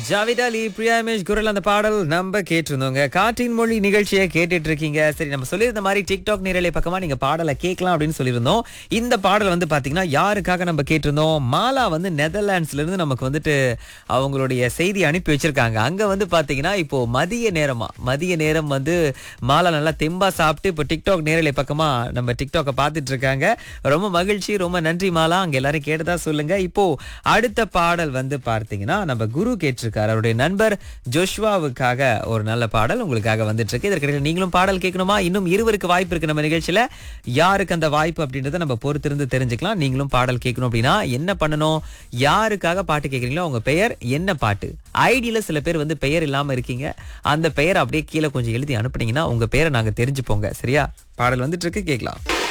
ஜாவித் அலி பிரியாமேஷ் குரல் அந்த பாடல் நம்ம கேட்டிருந்தோங்க காற்றின் மொழி நிகழ்ச்சியை கேட்டுட்டு இருக்கீங்க சரி நம்ம சொல்லியிருந்த மாதிரி டிக்டாக் நேரலை பக்கமா நீங்க பாடலை கேட்கலாம் அப்படின்னு சொல்லியிருந்தோம் இந்த பாடல் வந்து பாத்தீங்கன்னா யாருக்காக நம்ம கேட்டிருந்தோம் மாலா வந்து நெதர்லாண்ட்ஸ்ல இருந்து நமக்கு வந்துட்டு அவங்களுடைய செய்தி அனுப்பி வச்சிருக்காங்க அங்க வந்து பாத்தீங்கன்னா இப்போ மதிய நேரமா மதிய நேரம் வந்து மாலா நல்லா தெம்பா சாப்பிட்டு இப்போ டிக்டாக் நேரலை பக்கமா நம்ம டிக்டாக்கை பார்த்துட்டு இருக்காங்க ரொம்ப மகிழ்ச்சி ரொம்ப நன்றி மாலா அங்க எல்லாரும் கேட்டதா சொல்லுங்க இப்போ அடுத்த பாடல் வந்து பார்த்தீங்கன்னா நம்ம குரு கேட்டிருக்காரு அவருடைய நண்பர் ஜோஷ்வாவுக்காக ஒரு நல்ல பாடல் உங்களுக்காக வந்துட்டு இருக்கு இதற்கிடையில் நீங்களும் பாடல் கேட்கணுமா இன்னும் இருவருக்கு வாய்ப்பு இருக்கு நம்ம நிகழ்ச்சியில யாருக்கு அந்த வாய்ப்பு அப்படின்றத நம்ம பொறுத்திருந்து தெரிஞ்சுக்கலாம் நீங்களும் பாடல் கேட்கணும் அப்படின்னா என்ன பண்ணணும் யாருக்காக பாட்டு கேட்குறீங்களோ உங்க பெயர் என்ன பாட்டு ஐடியில சில பேர் வந்து பெயர் இல்லாம இருக்கீங்க அந்த பெயரை அப்படியே கீழே கொஞ்சம் எழுதி அனுப்புனீங்கன்னா உங்க பெயரை நாங்க தெரிஞ்சுப்போங்க சரியா பாடல் வந்துட்டு இருக்கு கேட்கலாம்